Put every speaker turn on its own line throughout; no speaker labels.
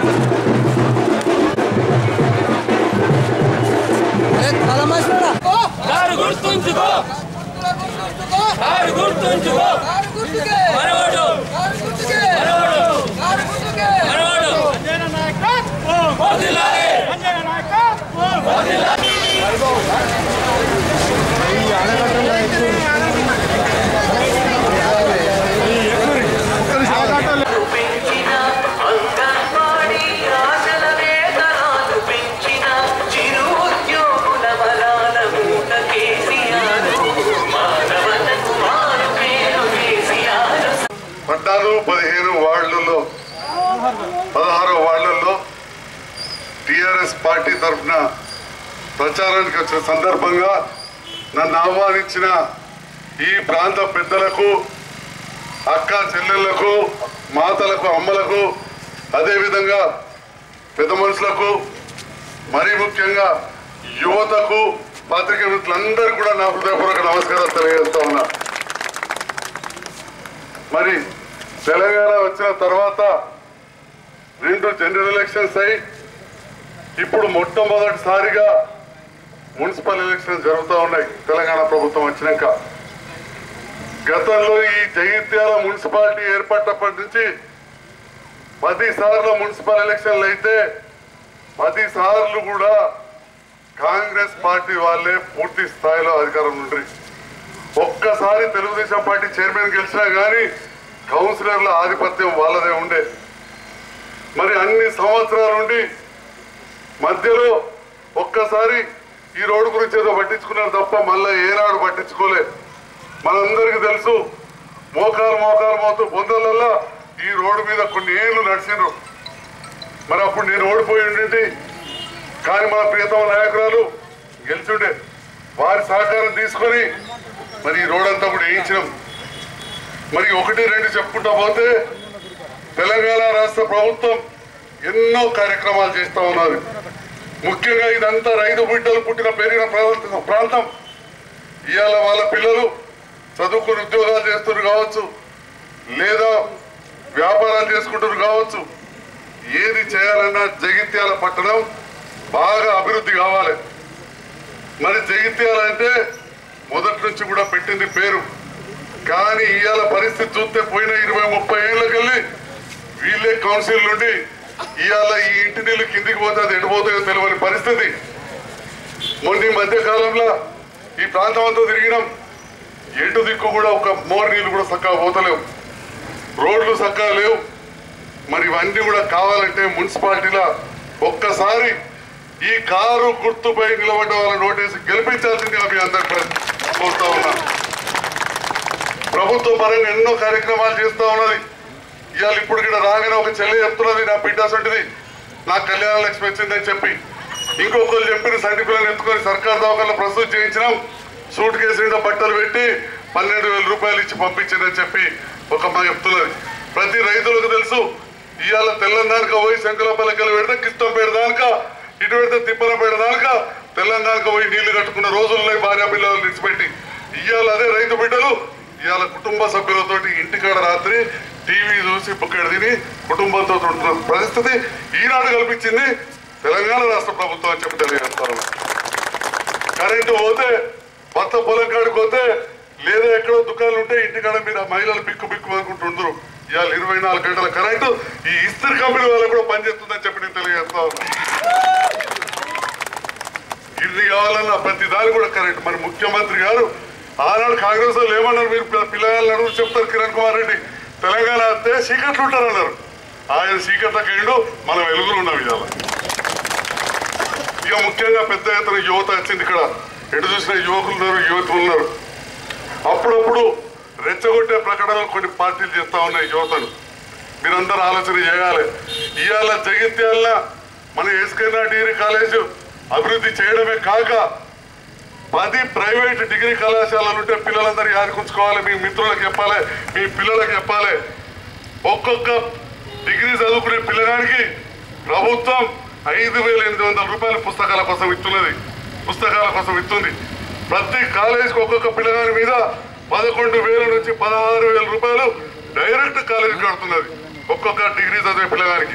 Car గుర్తుంచుకో car గుర్తుంచుకో మనవాడు మనవాడు మనవాడు వదిలాలి.
పెంచిన అంగన్వాడీ ఆశల వేతనాలు పెంచిన చిరు ఉద్యోగుల బలాల మూట కేసీఆర్ మానవతకు మారు పేరు కేసీఆర్
పద్నాలుగు పదిహేను వార్డులలో పదహారు వార్డులలో టిఆర్ఎస్ పార్టీ తరఫున ప్రచారానికి వచ్చిన సందర్భంగా నన్ను ఆహ్వానించిన ఈ ప్రాంత పెద్దలకు అక్క చెల్లెళ్లకు మాతలకు అమ్మలకు అదేవిధంగా పెద్ద మనుషులకు మరీ ముఖ్యంగా యువతకు పాత్రికేయ మిత్రులందరికీ కూడా నా హృదయపూర్వక నమస్కారాలు తెలియజేస్తా ఉన్నా మరి తెలంగాణ వచ్చిన తర్వాత రెండు జనరల్ ఎలక్షన్స్ అయి ఇప్పుడు మొట్టమొదటిసారిగా మున్సిపల్ ఎలక్షన్స్ జరుగుతూ ఉన్నాయి తెలంగాణ ప్రభుత్వం వచ్చినాక గతంలో ఈ జగిత్యాల మున్సిపాలిటీ ఏర్పడినప్పటి నుంచి పది సార్లు మున్సిపల్ ఎలక్షన్లు అయితే పది సార్లు కూడా కాంగ్రెస్ పార్టీ వాళ్ళే పూర్తి స్థాయిలో అధికారం నుండి ఒక్కసారి తెలుగుదేశం పార్టీ చైర్మన్ గెలిచినా కానీ కౌన్సిలర్ల ఆధిపత్యం వాళ్ళదే ఉండే మరి అన్ని సంవత్సరాల నుండి మధ్యలో ఒక్కసారి ఈ రోడ్డు గురించి ఏదో పట్టించుకున్నారు తప్ప మళ్ళీ ఏనాడు పట్టించుకోలే మనందరికీ తెలుసు మోకాలు మోకాలు మోతూ పొందలల్లా ఈ రోడ్డు మీద కొన్ని ఏళ్ళు నడిచిండ్రు మరి అప్పుడు నేను ఓడిపోయి ఉండింటి కానీ మన ప్రియతమ నాయకురాలు గెలిచుండే వారి సహకారం తీసుకొని మరి ఈ రోడ్ అంతా కూడా వేయించినాం మరి ఒకటి రెండు చెప్పుకుంటా పోతే తెలంగాణ రాష్ట్ర ప్రభుత్వం ఎన్నో కార్యక్రమాలు చేస్తా ఉన్నది ముఖ్యంగా ఇదంతా రైతు బిడ్డలు పుట్టిన పెరిగిన ప్రాంతం ప్రాంతం ఇవాళ వాళ్ళ పిల్లలు చదువుకుని ఉద్యోగాలు చేస్తున్నారు కావచ్చు లేదా వ్యాపారాలు చేసుకుంటున్నారు కావచ్చు ఏది చేయాలన్నా జగిత్యాల పట్టణం బాగా అభివృద్ధి కావాలి మరి జగిత్యాల అంటే మొదటి నుంచి కూడా పెట్టింది పేరు కానీ ఇవాళ పరిస్థితి చూస్తే పోయిన ఇరవై ముప్పై ఏళ్ళకెళ్ళి వీళ్ళే కౌన్సిల్ నుండి ఇవాళ ఈ ఇంటి నీళ్ళు కిందికి పోతే అది ఎడిపోతాయో తెలియని పరిస్థితి మొన్న ఈ మధ్య కాలంలో ఈ ప్రాంతం అంతా తిరిగినాం ఎటు దిక్కు కూడా ఒక మోర్ నీళ్ళు కూడా చక్కగా పోతలేవు రోడ్లు చక్కగా లేవు మరి ఇవన్నీ కూడా కావాలంటే మున్సిపాలిటీలో ఒక్కసారి ఈ కారు గుర్తుపై నిలబడ్డ వాళ్ళ నోటీసు గెలిపించాల్సిందిగా మీ అందరికీ కోరుతా ఉన్నా ప్రభుత్వ పరంగా ఎన్నో కార్యక్రమాలు చేస్తూ ఉన్నది ఇవాళ ఇప్పుడు ఇక్కడ రాగానే ఒక చెల్లి చెప్తున్నది నా బిడ్డ సొంటిది నా కళ్యాణ లక్ష్మి వచ్చిందని చెప్పి ఇంకొకరు చెప్పిన సర్టిఫికేట్ ఎత్తుకొని సర్కార్ దవాఖాన ప్రస్తుతం చేయించినాం సూట్ కేసు నిండా బట్టలు పెట్టి పన్నెండు వేల రూపాయలు ఇచ్చి పంపించిందని చెప్పి ఒక అమ్మాయి చెప్తున్నది ప్రతి రైతులకు తెలుసు ఇవాళ తెలంగాణకు పోయి శంకులపల్లెకలు పెడితే కిష్టం పెడదానిక ఇటు పెడితే తిప్పల పెడదానిక తెలంగాణకు పోయి నీళ్లు కట్టుకున్న రోజుల్లో భార్య పిల్లలు విడిచిపెట్టి ఇవాళ అదే రైతు బిడ్డలు ఇవాళ కుటుంబ సభ్యులతోటి ఇంటికాడ రాత్రి టీవీ చూసి బుక్కడ తిని కుటుంబంతో ఉంటున్న పరిస్థితి ఈనాడు కల్పించింది తెలంగాణ రాష్ట్ర ప్రభుత్వం అని చెప్పి తెలియజేస్తారు కరెంటు పోతే భర్త పొలం కాడికి పోతే లేదా ఎక్కడో దుకాణాలు ఉంటే ఇంటికాడ మీద మహిళలు బిక్కు బిక్కు అనుకుంటుండ్రు ఇవాళ ఇరవై నాలుగు గంటల కరెంటు ఈ ఇస్త్రీ కంపెనీ వాళ్ళకు కూడా పనిచేస్తుందని చెప్పి నేను తెలియజేస్తా ఉన్నా ఇది కావాలన్న ప్రతి దాని కూడా కరెక్ట్ మరి ముఖ్యమంత్రి గారు ఆనాడు కాంగ్రెస్ వాళ్ళు ఏమన్నారు మీరు పిల్ల- పిల్లగాళ్ళు అడుగు చెప్తారు కిరణ్ కుమార్ రెడ్డి తెలంగాణ వస్తే సీకట్లు ఉంటారన్నారు ఆయన సీకట్లకు వేయండు మనం వెలుగులు ఉన్నాం ఇవాళ ఇక ముఖ్యంగా పెద్ద ఎత్తున యువత వచ్చింది ఇక్కడ ఎటు చూసిన యువకులు ఉన్నారు యువతులు ఉన్నారు అప్పుడప్పుడు రెచ్చగొట్టే ప్రకటనలు కొన్ని పార్టీలు చేస్తా ఉన్నాయి యువతను మీరందరూ ఆలోచన చేయాలి ఇవాళ జగిత్యాల మన ఎస్కేనా డిగ్రీ కాలేజ్ అభివృద్ధి చేయడమే కాక పది ప్రైవేట్ డిగ్రీ కళాశాలలు ఉంటే పిల్లలందరూ యాదకుంచుకోవాలి మీ మిత్రులకు చెప్పాలి మీ పిల్లలకు చెప్పాలి ఒక్కొక్క డిగ్రీ చదువుకునే పిల్లగానికి ప్రభుత్వం ఐదు వేల ఎనిమిది వందల రూపాయల పుస్తకాల కోసం ఇస్తున్నది పుస్తకాల కోసం ఇస్తుంది ప్రతి కాలేజీకి ఒక్కొక్క పిల్లగాని మీద పదకొండు వేల నుంచి పదహారు వేల రూపాయలు డైరెక్ట్ కాలేజీ కడుతున్నది ఒక్కొక్క డిగ్రీ చదివే పిల్లగానికి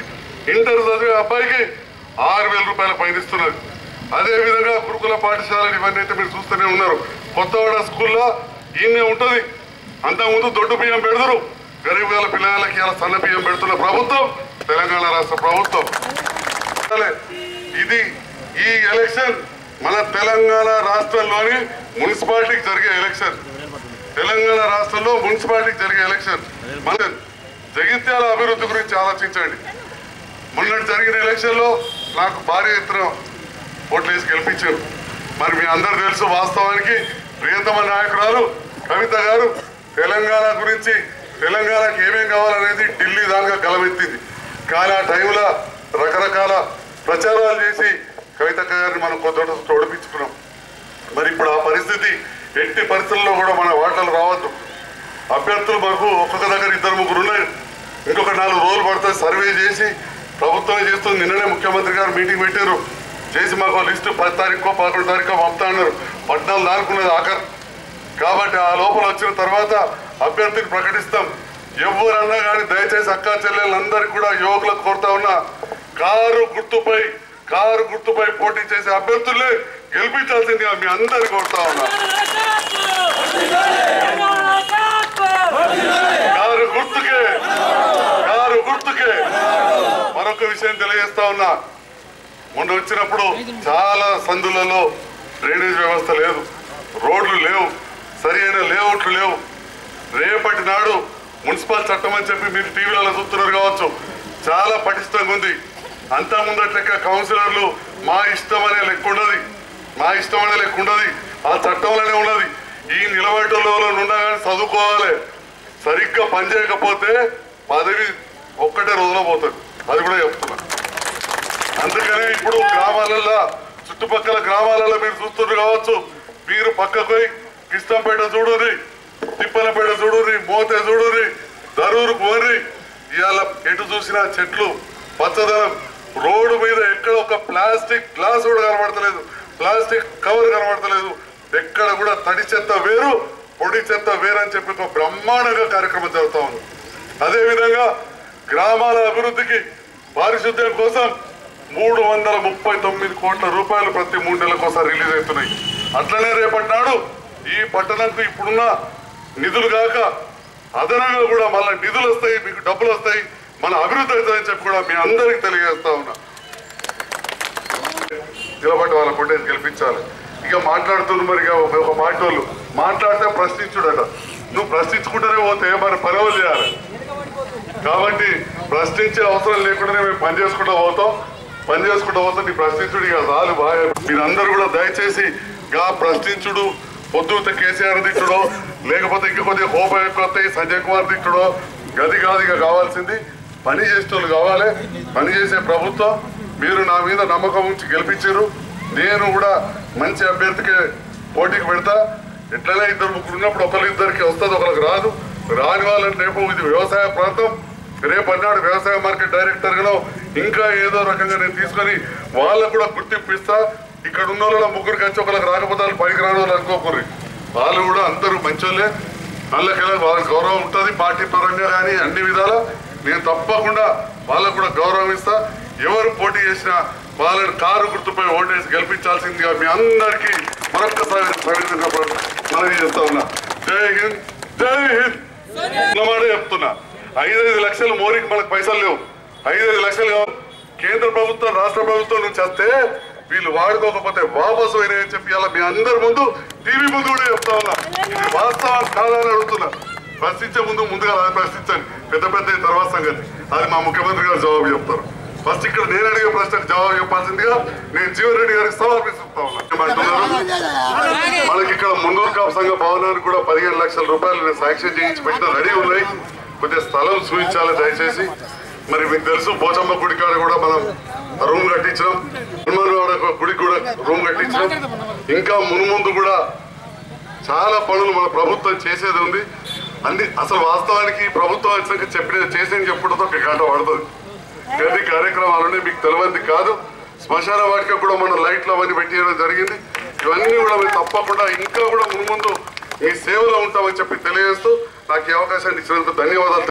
ఇంటర్ చదివే అబ్బాయికి ఆరు వేల రూపాయల పైన ఇస్తున్నారు అదే విధంగా గురుకుల పాఠశాలలు ఇవన్నీ అయితే మీరు చూస్తూనే ఉన్నారు కొత్తవాడ స్కూల్లో ఈయనే ఉంటుంది అంతకుముందు దొడ్డు బియ్యం పెడతారు గరీబ్ గల పిల్లలకి ఇలా సన్న బియ్యం పెడుతున్న ప్రభుత్వం తెలంగాణ రాష్ట్ర ప్రభుత్వం సరే, ఇది ఈ ఎలక్షన్ మన తెలంగాణ రాష్ట్రంలోని మున్సిపాలిటీకి జరిగే ఎలక్షన్ తెలంగాణ రాష్ట్రంలో మున్సిపాలిటీకి జరిగే ఎలక్షన్ మన జగిత్యాల అభివృద్ధి గురించి ఆలోచించండి మొన్నటి జరిగిన ఎలక్షన్ లో నాకు భారీ ఎత్తున ఓట్లు వేసి గెలిపించారు మరి మీ అందరు తెలుసు వాస్తవానికి ప్రియతమ నాయకురాలు కవిత గారు తెలంగాణ గురించి తెలంగాణకి ఏమేం కావాలనేది ఢిల్లీ దాకా గలమెత్తింది కానీ ఆ టైంలో రకరకాల ప్రచారాలు చేసి కవితక్క గారిని మనం కొంత ఓడిపించుకున్నాం మరి ఇప్పుడు ఆ పరిస్థితి ఎట్టి పరిస్థితుల్లో కూడా మన వాటలు రావద్దు అభ్యర్థులు మనకు ఒక్కొక్క దగ్గర ఇద్దరు ముగ్గురు ఉన్నారు ఇంకొక నాలుగు రోజులు పడితే సర్వే చేసి ప్రభుత్వం చేస్తుంది నిన్ననే ముఖ్యమంత్రి గారు మీటింగ్ పెట్టారు చేసి మాకు లిస్టు పది తారీఖు పదకొండు తారీఖు పంపుతా అన్నారు పద్నాలుగు దానుకున్నది ఆఖరు కాబట్టి ఆ లోపల వచ్చిన తర్వాత అభ్యర్థిని ప్రకటిస్తాం ఎవరన్నా కానీ దయచేసి అక్కా చెల్లెళ్ళందరికీ కూడా యువకులకు కోరుతా ఉన్నా కారు గుర్తుపై కారు గుర్తుపై పోటీ చేసే అభ్యర్థులే గెలిపించాల్సిందిగా మీ అందరికీ కోరుతా ఉన్నా కారు గుర్తుకే కారు గుర్తుకే మరొక విషయం తెలియజేస్తా ఉన్నా మొన్న వచ్చినప్పుడు చాలా సందులలో డ్రైనేజ్ వ్యవస్థ లేదు రోడ్లు లేవు సరి అయిన లేఅవుట్లు లేవు రేపటి నాడు మున్సిపల్ చట్టం అని చెప్పి మీరు టీవీలలో చూస్తున్నారు కావచ్చు చాలా పటిష్టంగా ఉంది అంతా ముందట లెక్క కౌన్సిలర్లు మా ఇష్టం అనే లెక్క ఉండదు మా ఇష్టం అనే లెక్క ఉండదు ఆ చట్టంలోనే ఉన్నది ఈ నిలబడేటోళ్ళు నుండా కానీ చదువుకోవాలి సరిగ్గా పనిచేయకపోతే పదవి ఒక్కటే రోజులో పోతుంది అది కూడా చెప్తున్నా అందుకనే ఇప్పుడు గ్రామాలలో చుట్టుపక్కల గ్రామాలలో మీరు చూస్తున్నారు కావచ్చు మీరు పక్కకు పోయి కృష్ణంపేట చూడుర్రి తిప్పలపేట చూడుర్రి మోతే చూడుర్రి దరూరు పోర్రి ఇవాళ ఎటు చూసినా చెట్లు పచ్చదనం రోడ్డు మీద ఎక్కడ ఒక ప్లాస్టిక్ గ్లాస్ కూడా కనబడతలేదు ప్లాస్టిక్ కవర్ కనబడతలేదు ఎక్కడ కూడా తడి చెత్త వేరు పొడి చెత్త వేరు అని చెప్పి ఒక బ్రహ్మాండంగా కార్యక్రమం జరుగుతా ఉంది అదేవిధంగా గ్రామాల అభివృద్ధికి పారిశుద్ధ్యం కోసం మూడు వందల ముప్పై తొమ్మిది కోట్ల రూపాయలు ప్రతి మూడు నెలలకు ఒకసారి రిలీజ్ అవుతున్నాయి అట్లనే రేపటి నాడు ఈ పట్టణంకు ఇప్పుడున్న నిధులు కాక అదనంగా కూడా మళ్ళీ నిధులు వస్తాయి మీకు డబ్బులు వస్తాయి మన అభివృద్ధి అవుతుందని చెప్పి కూడా మీ అందరికి తెలియజేస్తా ఉన్నా నిలబడి వాళ్ళ కొట్టేసి గెలిపించాలి ఇక మాట్లాడుతున్న మరి ఇక ఒక- ఒక మాట వాళ్ళు మాట్లాడితే ప్రశ్నించుడట నువ్వు ప్రశ్నించుకుంటూనే పోతే మరి పనులు చేయాలి కాబట్టి ప్రశ్నించే అవసరం లేకుండానే మేము పని చేసుకుంటూ పోతాం పని చేసుకుంటూ పోతాం నీ ప్రశ్నించుడు ఇక చాలు బాగా మీరందరూ కూడా దయచేసి గా ప్రశ్నించుడు పొద్దుత కేసీఆర్ తిట్టుడో లేకపోతే ఇంకా కొద్దిగా కోపం ఎక్కువ వస్తాయి సంజయ్ కుమార్ తిట్టుడో గది కాదు ఇక కావాల్సింది పని చేసేటోళ్ళు కావాలి పని చేసే ప్రభుత్వం మీరు నా మీద నమ్మకం ఉంచి గెలిపించారు నేను కూడా మంచి అభ్యర్థికి పోటీకి పెడతా ఎట్లనే ఇద్దరు ముగ్గురు ఉన్నప్పుడు ఒకరి ఇద్దరికి వస్తుంది ఒకరికి రాదు రాని వాళ్ళని రేపు ఇది వ్యవసాయ ప్రాంతం రేపు అన్నాడు వ్యవసాయ మార్కెట్ డైరెక్టర్ గాను ఇంకా ఏదో రకంగా నేను తీసుకొని వాళ్ళకు కూడా గుర్తింపు ఇస్తా ఇక్కడ ఉన్న వాళ్ళ ముగ్గురికి వచ్చి ఒకరికి రాకపోతే వాళ్ళు పైకి రాని వాళ్ళు అనుకోకూర్రి వాళ్ళు కూడా అందరూ మంచోళ్ళే వాళ్ళకి వాళ్ళకి గౌరవం ఉంటుంది పార్టీ పరంగా కానీ అన్ని విధాల నేను తప్పకుండా వాళ్ళకు కూడా గౌరవం ఇస్తా ఎవరు పోటీ చేసినా వాళ్ళని కారు గుర్తుపై ఓటేసి గెలిపించాల్సిందిగా మీ అందరికీ మరొక్కసారి సవిధంగా మనవి చేస్తా ఉన్నా జై హింద్ జై హింద్ ఉన్నమాటే చెప్తున్నా ఐదైదు లక్షలు మోరికి మనకు పైసలు లేవు ఐదైదు లక్షలు కావు కేంద్ర ప్రభుత్వం రాష్ట్ర ప్రభుత్వం నుంచి వస్తే వీళ్ళు వాడుకోకపోతే వాపసు అయినాయని చెప్పి అలా మీ అందరి ముందు టీవీ ముందు కూడా చెప్తా ఉన్నా ఇది వాస్తవం కాదని అడుగుతున్నా ప్రశ్నించే ముందు ముందుగా అది ప్రశ్నించండి పెద్ద పెద్ద తర్వాత సంగతి అది మా ముఖ్యమంత్రి గారు జవాబు చెప్తారు ఫస్ట్ ఇక్కడ నేను అడిగే ప్రశ్నకు జవాబు చెప్పాల్సిందిగా నేను జీవన్ రెడ్డి గారికి సమర్పిస్తా ఉన్నా ఏమంటున్నారు మనకి ఇక్కడ మున్నూరు కాపు సంఘ భవనానికి కూడా పదిహేను లక్షల రూపాయలు నేను శాంక్షన్ చేయించి పెట్టిన రెడీ ఉన్నాయి కొద్దిగా స్థలం చూపించాలి దయచేసి మరి మీకు తెలుసు పోచమ్మ గుడి కాడ కూడా మనం రూమ్ కట్టించినాం హనుమాన్వాడ గుడికి కూడా రూమ్ కట్టించినాం ఇంకా మునుముందు కూడా చాలా పనులు మన ప్రభుత్వం చేసేది ఉంది అన్ని అసలు వాస్తవానికి ఈ ప్రభుత్వం వచ్చినాక చెప్పిన చేసేది చెప్పడంతో ఒక గంట పడుతుంది గది కార్యక్రమాలనే మీకు తెలియంది కాదు శ్మశాన వాటిక కూడా మన లైట్లు అవన్నీ పెట్టియడం జరిగింది ఇవన్నీ కూడా మీరు తప్పకుండా ఇంకా కూడా మున్ముందు మీ సేవలో ఉంటామని చెప్పి తెలియజేస్తూ నాకు ఈ అవకాశాన్ని ఇచ్చినందుకు ధన్యవాదాలు